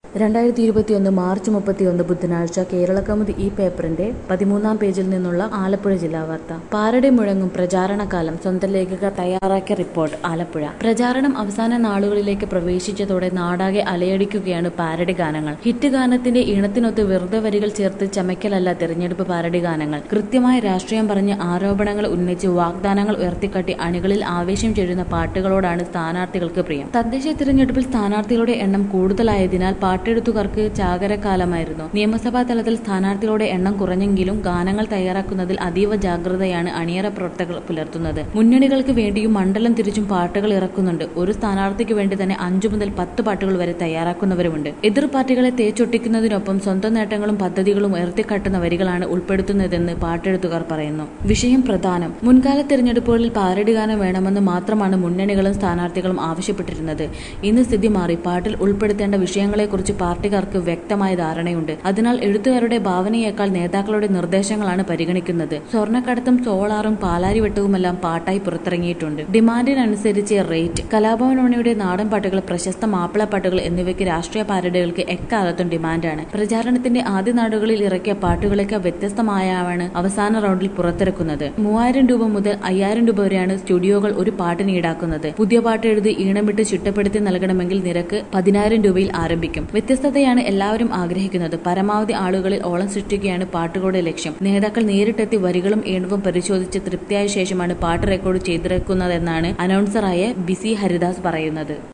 രണ്ടായിരത്തി ഇരുപത്തിയൊന്ന് മാർച്ച് മുപ്പത്തിയൊന്ന് ബുധനാഴ്ച കേരളകൗമുദി ഈ പേപ്പറിന്റെ പതിമൂന്നാം പേജിൽ നിന്നുള്ള ആലപ്പുഴ ജില്ലാ വാർത്ത പാരടി മുഴങ്ങും പ്രചാരണകാലം സ്വന്തം ലേഖകർ തയ്യാറാക്കിയ റിപ്പോർട്ട് ആലപ്പുഴ പ്രചാരണം അവസാന നാളുകളിലേക്ക് പ്രവേശിച്ചതോടെ നാടാകെ അലയടിക്കുകയാണ് പാരടി ഗാനങ്ങൾ ഹിറ്റ് ഗാനത്തിന്റെ ഈണത്തിനൊത്ത് വെറുതെ വരികൾ ചേർത്ത് ചമയ്ക്കലല്ല തിരഞ്ഞെടുപ്പ് പാരടി ഗാനങ്ങൾ കൃത്യമായ രാഷ്ട്രീയം പറഞ്ഞ് ആരോപണങ്ങൾ ഉന്നയിച്ച് വാഗ്ദാനങ്ങൾ ഉയർത്തിക്കാട്ടി അണികളിൽ ആവേശം ചെഴുന്ന പാട്ടുകളോടാണ് സ്ഥാനാർത്ഥികൾക്ക് പ്രിയം തദ്ദേശ തിരഞ്ഞെടുപ്പിൽ സ്ഥാനാർത്ഥികളുടെ എണ്ണം കൂടുതലായതിനാൽ പാട്ടെഴുത്തുകാർക്ക് ചാകരക്കാലമായിരുന്നു നിയമസഭാ തലത്തിൽ സ്ഥാനാർത്ഥികളുടെ എണ്ണം കുറഞ്ഞെങ്കിലും ഗാനങ്ങൾ തയ്യാറാക്കുന്നതിൽ അതീവ ജാഗ്രതയാണ് അണിയറ പ്രവർത്തകർ പുലർത്തുന്നത് മുന്നണികൾക്ക് വേണ്ടിയും മണ്ഡലം തിരിച്ചും പാട്ടുകൾ ഇറക്കുന്നുണ്ട് ഒരു സ്ഥാനാർത്ഥിക്ക് വേണ്ടി തന്നെ അഞ്ചു മുതൽ പത്ത് പാട്ടുകൾ വരെ തയ്യാറാക്കുന്നവരുമുണ്ട് എതിർ പാർട്ടികളെ തേച്ചൊട്ടിക്കുന്നതിനൊപ്പം സ്വന്തം നേട്ടങ്ങളും പദ്ധതികളും ഉയർത്തിക്കാട്ടുന്ന വരികളാണ് ഉൾപ്പെടുത്തുന്നതെന്ന് പാട്ടെഴുത്തുകാർ പറയുന്നു വിഷയം പ്രധാനം മുൻകാല തിരഞ്ഞെടുപ്പുകളിൽ പാരടി ഗാനം വേണമെന്ന് മാത്രമാണ് മുന്നണികളും സ്ഥാനാർത്ഥികളും ആവശ്യപ്പെട്ടിരുന്നത് ഇന്ന് സ്ഥിതി മാറി പാട്ടിൽ ഉൾപ്പെടുത്തേണ്ട വിഷയങ്ങളെക്കുറിച്ച് പാർട്ടിക്കാർക്ക് വ്യക്തമായ ധാരണയുണ്ട് അതിനാൽ എഴുത്തുകാരുടെ ഭാവനയേക്കാൾ നേതാക്കളുടെ നിർദ്ദേശങ്ങളാണ് പരിഗണിക്കുന്നത് സ്വർണ്ണക്കടത്തും സോളാറും പാലാരിവട്ടവുമെല്ലാം പാട്ടായി പുറത്തിറങ്ങിയിട്ടുണ്ട് ഡിമാൻഡിനനുസരിച്ച് റേറ്റ് കലാഭവൻ മണിയുടെ നാടൻ പാട്ടുകൾ പ്രശസ്ത മാപ്പിള പാട്ടുകൾ എന്നിവയ്ക്ക് രാഷ്ട്രീയ പാരഡികൾക്ക് എക്കാലത്തും ഡിമാൻഡാണ് പ്രചാരണത്തിന്റെ ആദ്യ നാടുകളിൽ ഇറക്കിയ പാട്ടുകളൊക്കെ വ്യത്യസ്തമായാണ് അവസാന റൗണ്ടിൽ പുറത്തിറക്കുന്നത് മൂവായിരം രൂപ മുതൽ അയ്യായിരം രൂപ വരെയാണ് സ്റ്റുഡിയോകൾ ഒരു പാട്ടിന് ഈടാക്കുന്നത് പുതിയ പാട്ട് എഴുതി ഈണമിട്ട് ചിട്ടപ്പെടുത്തി നൽകണമെങ്കിൽ നിരക്ക് പതിനായിരം രൂപയിൽ ആരംഭിക്കും വ്യത്യസ്തതയാണ് എല്ലാവരും ആഗ്രഹിക്കുന്നത് പരമാവധി ആളുകളിൽ ഓളം സൃഷ്ടിക്കുകയാണ് പാട്ടുകളുടെ ലക്ഷ്യം നേതാക്കൾ നേരിട്ടെത്തി വരികളും ഈണവും പരിശോധിച്ച് തൃപ്തിയായ ശേഷമാണ് പാട്ട് റെക്കോർഡ് ചെയ്തിറക്കുന്നതെന്നാണ് അനൗൺസറായ ബിസി ഹരിദാസ് പറയുന്നത്